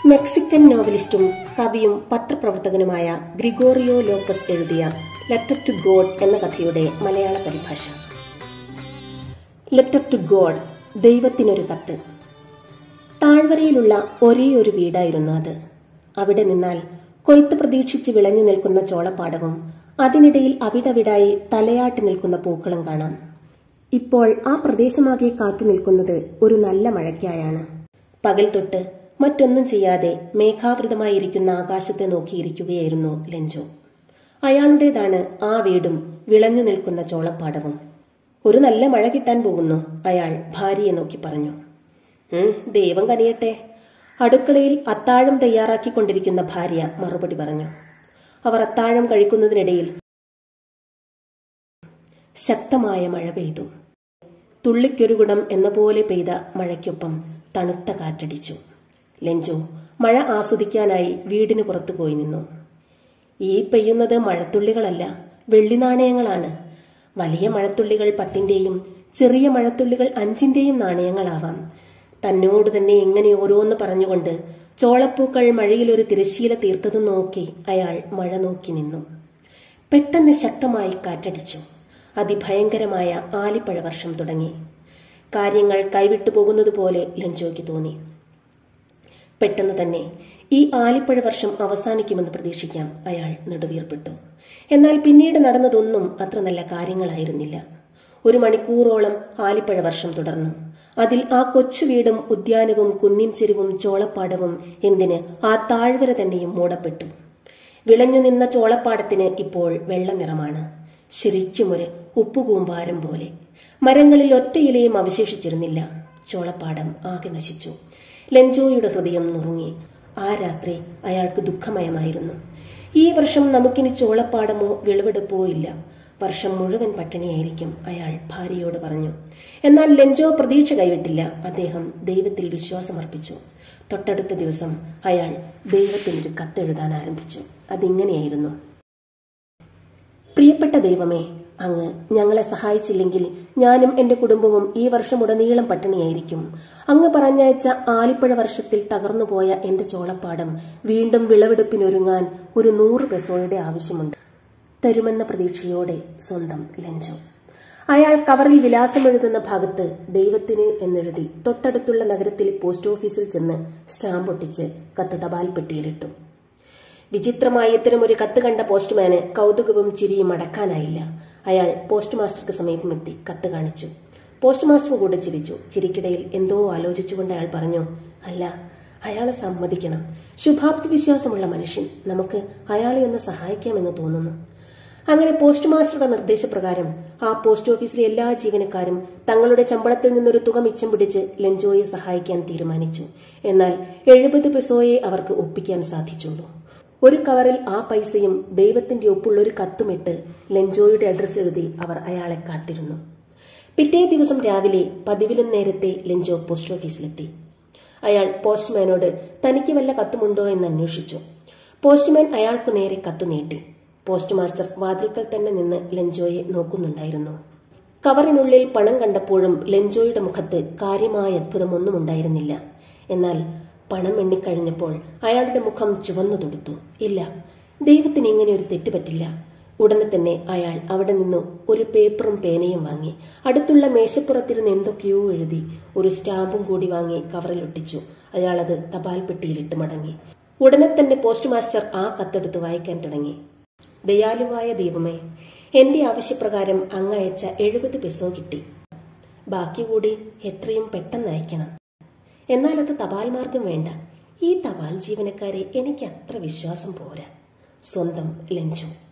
Mexican നോവലിസ്റ്റും കവിയും പത്രപ്രവർത്തകനുമായ ഗ്രിഗോറിയോ ലോക്കസ് എഴുതിയ ലെറ്റർ ടു ഗോഡ് എന്ന കഥയുടെ മലയാള പരിഭാഷ ലെറ്റർ ടു ഗോഡ് ദൈവത്തിനൊരു കത്ത് താഴ്വരയിലുള്ള ഒരേ ഒരു വീടായിരുന്നു അത് അവിടെ നിന്നാൽ കൊയ്ത്ത് പ്രതീക്ഷിച്ച് വിളഞ്ഞു നിൽക്കുന്ന ചോളപ്പാടവും അതിനിടയിൽ അവിടവിടായി തലയാട്ടി നിൽക്കുന്ന പൂക്കളും കാണാം ഇപ്പോൾ ആ പ്രദേശമാകെ കാത്തു നിൽക്കുന്നത് ഒരു നല്ല മഴയ്ക്കായാണ് പകൽ തൊട്ട് മറ്റൊന്നും ചെയ്യാതെ മേഘാവൃതമായിരിക്കുന്ന ആകാശത്തെ നോക്കിയിരിക്കുകയായിരുന്നു ലെഞ്ചോ അയാളുടേതാണ് ആ വീടും വിളഞ്ഞു നിൽക്കുന്ന ചോളപ്പാടവും ഒരു നല്ല മഴ കിട്ടാൻ പോകുന്നു അയാൾ ഭാര്യയെ നോക്കി പറഞ്ഞു ഉം ദൈവം കനിയട്ടെ അടുക്കളയിൽ അത്താഴം തയ്യാറാക്കിക്കൊണ്ടിരിക്കുന്ന ഭാര്യ മറുപടി പറഞ്ഞു അവർ അത്താഴം കഴിക്കുന്നതിനിടയിൽ ശക്തമായ മഴ പെയ്തു തുള്ളിക്കൊരു ഗുണം എന്ന പോലെ പെയ്ത മഴയ്ക്കൊപ്പം തണുത്ത കാറ്റടിച്ചു ലെഞ്ചോ മഴ ആസ്വദിക്കാനായി വീടിന് പുറത്തു പോയി നിന്നു ഈ പെയ്യുന്നത് മഴത്തുള്ളികളല്ല വെള്ളിനാണയങ്ങളാണ് വലിയ മഴത്തുള്ളികൾ പത്തിന്റെയും ചെറിയ മഴത്തുള്ളികൾ അഞ്ചിന്റെയും നാണയങ്ങളാവാം തന്നോട് തന്നെ എങ്ങനെ ഓരോന്ന് പറഞ്ഞുകൊണ്ട് ചോളപ്പൂക്കൾ മഴയിൽ ഒരു തിരശീല തീർത്തത് നോക്കി അയാൾ മഴ നോക്കി നിന്നു പെട്ടെന്ന് ശക്തമായി കാറ്റടിച്ചു അതിഭയങ്കരമായ ആലിപ്പഴ വർഷം തുടങ്ങി കാര്യങ്ങൾ കൈവിട്ടു പോകുന്നത് പോലെ ലഞ്ചോയ്ക്ക് തോന്നി പെട്ടെന്ന് തന്നെ ഈ ആലിപ്പഴ വർഷം അവസാനിക്കുമെന്ന് പ്രതീക്ഷിക്കാം അയാൾ നെടുവീർപ്പെട്ടു എന്നാൽ പിന്നീട് നടന്നതൊന്നും അത്ര നല്ല കാര്യങ്ങളായിരുന്നില്ല ഒരു മണിക്കൂറോളം ആലിപ്പഴ വർഷം തുടർന്നു അതിൽ ആ കൊച്ചു വീടും ഉദ്യാനവും കുന്നിൻ ചെരുവും ചോളപ്പാടവും എന്തിന് ആ താഴ്വര തന്നെയും മൂടപ്പെട്ടു വിളഞ്ഞു നിന്ന ചോളപ്പാടത്തിന് ഇപ്പോൾ വെള്ള നിറമാണ് ശരിക്കും ഒരു ഉപ്പുകൂമ്പാരം പോലെ മരങ്ങളിൽ ഒറ്റയിലയും അവശേഷിച്ചിരുന്നില്ല ചോളപ്പാടം ആകെ നശിച്ചു ലെഞ്ചോയുടെ ഹൃദയം നുറുങ്ങി ആ രാത്രി അയാൾക്ക് ദുഃഖമയമായിരുന്നു ഈ വർഷം നമുക്കിനി ചോളപ്പാടമോ വിളവെടുപ്പോ ഇല്ല വർഷം മുഴുവൻ പട്ടിണിയായിരിക്കും അയാൾ ഭാര്യയോട് പറഞ്ഞു എന്നാൽ ലെഞ്ചോ പ്രതീക്ഷ കൈവിട്ടില്ല അദ്ദേഹം ദൈവത്തിൽ വിശ്വാസമർപ്പിച്ചു തൊട്ടടുത്ത ദിവസം അയാൾ ദൈവത്തിനൊരു കത്തെഴുതാൻ ആരംഭിച്ചു അതിങ്ങനെയായിരുന്നു പ്രിയപ്പെട്ട ദൈവമേ അങ്ങ് ഞങ്ങളെ സഹായിച്ചില്ലെങ്കിൽ ഞാനും എന്റെ കുടുംബവും ഈ വർഷമുടനീളം പട്ടിണിയായിരിക്കും അങ്ങ് പറഞ്ഞയച്ച ആലിപ്പഴ വർഷത്തിൽ തകർന്നുപോയ എന്റെ ചോളപ്പാടം വീണ്ടും വിളവെടുപ്പിനൊരുങ്ങാൻ ഒരു നൂറ് പെസോയുടെ ആവശ്യമുണ്ട് തരുമെന്ന പ്രതീക്ഷയോടെ സ്വന്തം ലഞ്ചോ അയാൾ കവറിൽ വിലാസം എഴുതുന്ന ഭാഗത്ത് ദൈവത്തിന് എന്നെഴുതി തൊട്ടടുത്തുള്ള നഗരത്തിൽ പോസ്റ്റ് ഓഫീസിൽ ചെന്ന് സ്റ്റാമ്പ് ഒട്ടിച്ച് കത്ത് തപാൽ പെട്ടിയിലിട്ടു വിചിത്രമായ ഇത്തരം ഒരു കത്ത് കണ്ട പോസ്റ്റ്മാന് കൗതുകവും ചിരിയും അടക്കാനായില്ല അയാൾ പോസ്റ്റ് മാസ്റ്റർക്ക് സമീപമെത്തി കത്ത് കാണിച്ചു പോസ്റ്റ് മാസ്റ്റർ കൂടെ ചിരിച്ചു ചിരിക്കിടയിൽ എന്തോ ആലോചിച്ചുകൊണ്ട് അയാൾ പറഞ്ഞു അല്ല അയാളെ സമ്മതിക്കണം ശുഭാപ്തി വിശ്വാസമുള്ള മനുഷ്യൻ നമുക്ക് അയാളെ ഒന്ന് സഹായിക്കാമെന്ന് തോന്നുന്നു അങ്ങനെ പോസ്റ്റ് മാസ്റ്ററുടെ നിർദ്ദേശപ്രകാരം ആ പോസ്റ്റ് ഓഫീസിലെ എല്ലാ ജീവനക്കാരും തങ്ങളുടെ ശമ്പളത്തിൽ നിന്നൊരു തുക മിച്ചം പിടിച്ച് ലെഞ്ചോയെ സഹായിക്കാൻ തീരുമാനിച്ചു എന്നാൽ എഴുപത് പെസോയെ അവർക്ക് ഒപ്പിക്കാൻ സാധിച്ചുള്ളൂ ഒരു കവറിൽ ആ പൈസയും ദൈവത്തിന്റെ ഒപ്പുള്ള ഒരു കത്തുമിട്ട് ലെഞ്ചോയുടെ അഡ്രസ് എഴുതി അവർ അയാളെ കാത്തിരുന്നു പിറ്റേ ദിവസം രാവിലെ പതിവിലും നേരത്തെ ലെഞ്ചോ പോസ്റ്റ് ഓഫീസിലെത്തി അയാൾ പോസ്റ്റ്മാനോട് തനിക്ക് വല്ല കത്തുമുണ്ടോ എന്ന് അന്വേഷിച്ചു പോസ്റ്റ്മാൻ അയാൾക്കു നേരെ കത്തു നീട്ടി പോസ്റ്റ് മാസ്റ്റർ വാതിൽക്കൽ തന്നെ നിന്ന് ലെഞ്ചോയെ നോക്കുന്നുണ്ടായിരുന്നു കവറിനുള്ളിൽ പണം കണ്ടപ്പോഴും ലെഞ്ചോയുടെ മുഖത്ത് കാര്യമായ അത്ഭുതമൊന്നും ഉണ്ടായിരുന്നില്ല എന്നാൽ പണം എണ്ണിക്കഴിഞ്ഞപ്പോൾ അയാളുടെ മുഖം ചുവന്നു തൊടുത്തു ഇല്ല ദൈവത്തിന് ഇങ്ങനെ ഒരു തെറ്റ് പറ്റില്ല ഉടനെ തന്നെ അയാൾ അവിടെ നിന്ന് ഒരു പേപ്പറും പേനയും വാങ്ങി അടുത്തുള്ള മേശപ്പുറത്തിരുന്ന് എന്തൊക്കെയോ എഴുതി ഒരു സ്റ്റാമ്പും കൂടി വാങ്ങി കവറിലൊട്ടിച്ചു അയാൾ അത് തപാൽ പെട്ടിയിലിട്ട് മടങ്ങി ഉടനെ തന്നെ പോസ്റ്റ് മാസ്റ്റർ ആ കത്തെടുത്ത് വായിക്കാൻ തുടങ്ങി ദയാലുവായ ദൈവമേ എന്റെ ആവശ്യപ്രകാരം അങ്ങയച്ച എഴുപത് പെസോ കിട്ടി ബാക്കി കൂടി എത്രയും പെട്ടെന്ന് അയക്കണം എന്നാൽ അത് തപാൽ മാർഗം വേണ്ട ഈ തപാൽ ജീവനക്കാരെ എനിക്ക് അത്ര വിശ്വാസം പോരാ സ്വന്തം ലഞ്ചോ